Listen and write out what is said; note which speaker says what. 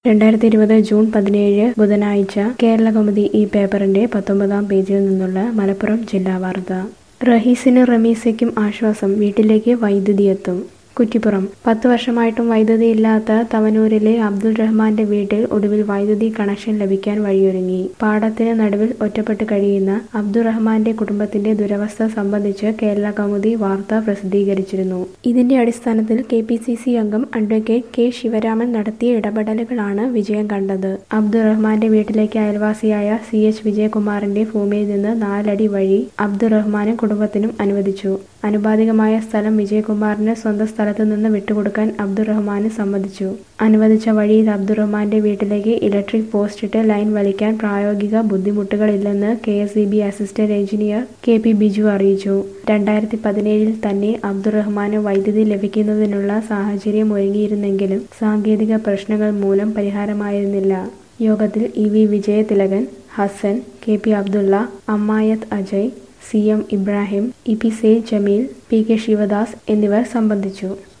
Speaker 1: രണ്ടായിരത്തി ഇരുപത് ജൂൺ പതിനേഴ് ബുധനാഴ്ച കേരളകൗമുദി ഈ പേപ്പറിന്റെ പത്തൊമ്പതാം പേജിൽ നിന്നുള്ള മലപ്പുറം ജില്ലാ വാർത്ത റഹീസിന് റമീസയ്ക്കും ആശ്വാസം വീട്ടിലേക്ക് വൈദ്യുതി എത്തും കുറ്റിപ്പുറം പത്ത് വർഷമായിട്ടും വൈദ്യുതി ഇല്ലാത്ത തവനൂരിലെ അബ്ദുൾ റഹ്മാന്റെ വീട്ടിൽ ഒടുവിൽ വൈദ്യുതി കണക്ഷൻ ലഭിക്കാൻ വഴിയൊരുങ്ങി പാടത്തിന് നടുവിൽ ഒറ്റപ്പെട്ട് കഴിയുന്ന അബ്ദുൾ റഹ്മാന്റെ കുടുംബത്തിന്റെ ദുരവസ്ഥ സംബന്ധിച്ച് കേരള കൗമുദി വാർത്ത പ്രസിദ്ധീകരിച്ചിരുന്നു ഇതിന്റെ അടിസ്ഥാനത്തിൽ കെ പി സി സി അംഗം അഡ്വക്കേറ്റ് കെ ശിവരാമൻ നടത്തിയ ഇടപെടലുകളാണ് വിജയം കണ്ടത് അബ്ദുൾ റഹ്മാന്റെ വീട്ടിലേക്ക് അയൽവാസിയായ സി എച്ച് വിജയകുമാറിന്റെ ഭൂമിയിൽ നിന്ന് നാലടി വഴി അബ്ദുൾ റഹ്മാനും കുടുംബത്തിനും അനുവദിച്ചു അനുപാതികമായ സ്ഥലം വിജയകുമാറിന് സ്വന്തം സ്ഥലത്തു നിന്ന് വിട്ടുകൊടുക്കാൻ അബ്ദുൾ റഹ്മാന് സമ്മതിച്ചു അനുവദിച്ച വഴിയിൽ അബ്ദുൾ റഹ്മാന്റെ വീട്ടിലേക്ക് ഇലക്ട്രിക് പോസ്റ്റിട്ട് ലൈൻ വലിക്കാൻ പ്രായോഗിക ബുദ്ധിമുട്ടുകളില്ലെന്ന് K S E B assistant engineer K P Biju അറിയിച്ചു രണ്ടായിരത്തി പതിനേഴിൽ തന്നെ അബ്ദുൾ റഹ്മാന് വൈദ്യുതി ലഭിക്കുന്നതിനുള്ള സാഹചര്യം ഒരുങ്ങിയിരുന്നെങ്കിലും സാങ്കേതിക പ്രശ്നങ്ങൾ മൂലം പരിഹാരമായിരുന്നില്ല യോഗത്തിൽ E V Vijayathilakan Hassan K P Abdulla Ammayath Ajay C M Ibrahim E P Syed Jameel P K Sivadas എന്നിവർ സംബന്ധിച്ചു